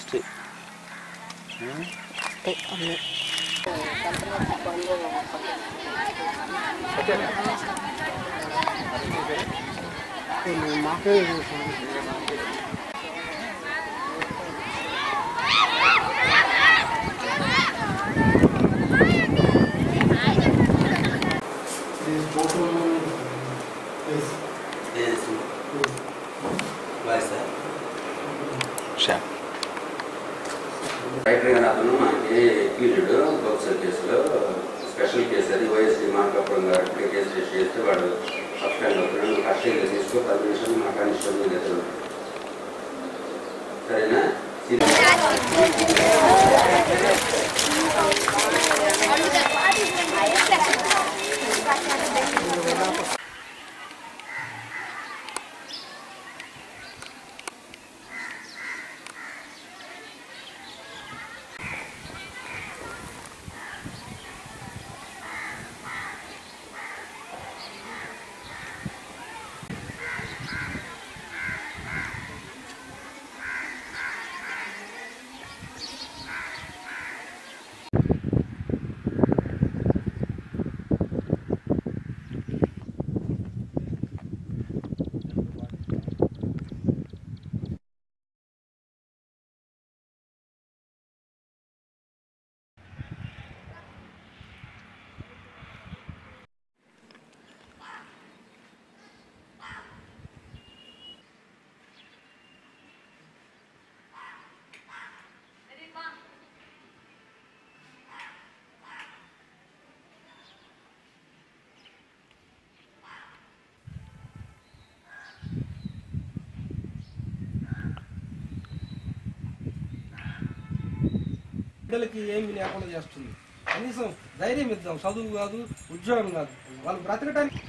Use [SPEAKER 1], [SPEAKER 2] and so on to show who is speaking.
[SPEAKER 1] history
[SPEAKER 2] writer గారు అతను మనకి పీరియడ్ బొక్సర్ కేసులో స్పెషల్ కేసు అది వైఎస్టీ మార్కాపురం గారు ఇప్పుడే కేసు రిజిస్టర్ చేస్తే వాడు సబ్స్టాండ్ అవుతున్నాడు నువ్వు కస్టడీలో తీసుకో పది నిమిషాలు మా కానిస్టేబుల్ మీద ఎదురు సరేనా
[SPEAKER 3] బిడ్డలకి ఏమి లేకుండా చేస్తుంది కనీసం ధైర్యం ఇద్దాం చదువు కాదు ఉద్యోగం కాదు వాళ్ళు బ్రతకడానికి